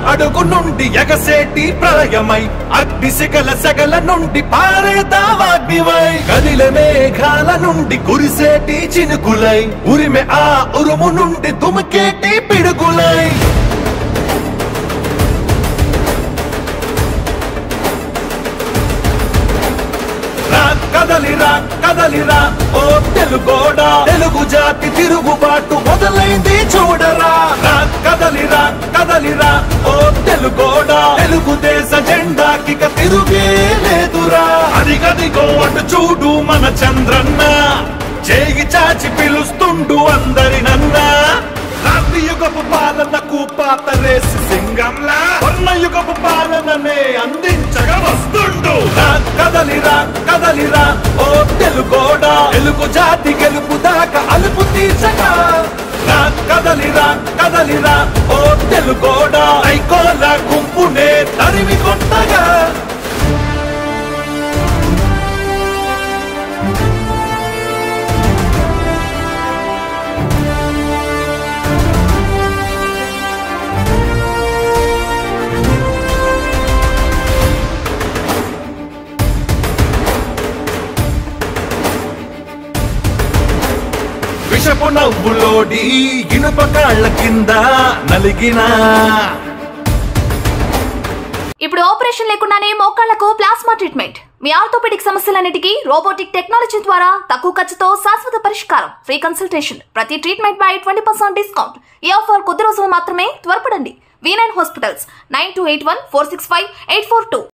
అడుగు నుండి ఎగసేటి ప్రళయమై అగ్ని శిఖల సెగల నుండి పారేదావాగ్నివై కదిల మేఘాల నుండి కురిసేటి చినుకులై ఉరిమె ఆ ఉరుము నుండి తుమికేటి పిడుగులై రా కదలిరా కదలిరా ఓ తెలుగోడా తెలుగు జాతి తిరుగుబాటు మొదలైంది చూడరా రా కదలిరా కదలిరా ఓ తెలుగోడా తెలుగుదేశ జెండాకిక తిరుగే లేదురా అదిగదిగో అటు చూడు మన చంద్రన్న చేయి చాచి పిలుస్తుండు అందరినన్నా రాత్రి యుగపు పాలనకు పాతరేసి సింగంలా వర్ణ యుగపు పాలననే అందించగా వస్తుండు రా కదలిరా కదలిరా ఓ తెలుగోడా తెలుగు జాతి గెలుపు దాకా అలుపు తీర్చగా రా కదలిరా కదలిరా ఓ తెలుగోడా ఐకోల గుంపునే తరిమి కొట్టగా విషపు నవ్వులోడి ఇనుప కాళ్ళ కింద నలిగినా ఇప్పుడు ఆపరేషన్ లేకుండానే మోకాళ్లకు ప్లాస్మా ట్రీట్మెంట్ మీ ఆర్థోపెడిక్ సమస్యలన్నిటికీ రోబోటిక్ టెక్నాలజీ ద్వారా తక్కువ ఖర్చుతో శాశ్వత పరిష్కారం ఫ్రీ కన్సల్టేషన్ ప్రతి ట్రీట్మెంట్ పై ట్వంటీ పర్సెంట్ డిస్కౌంట్ ఈ ఆఫర్ కొద్ది రోజులు మాత్రమే త్వరపడండి V nine hospitals nine two eight one four six five eight four two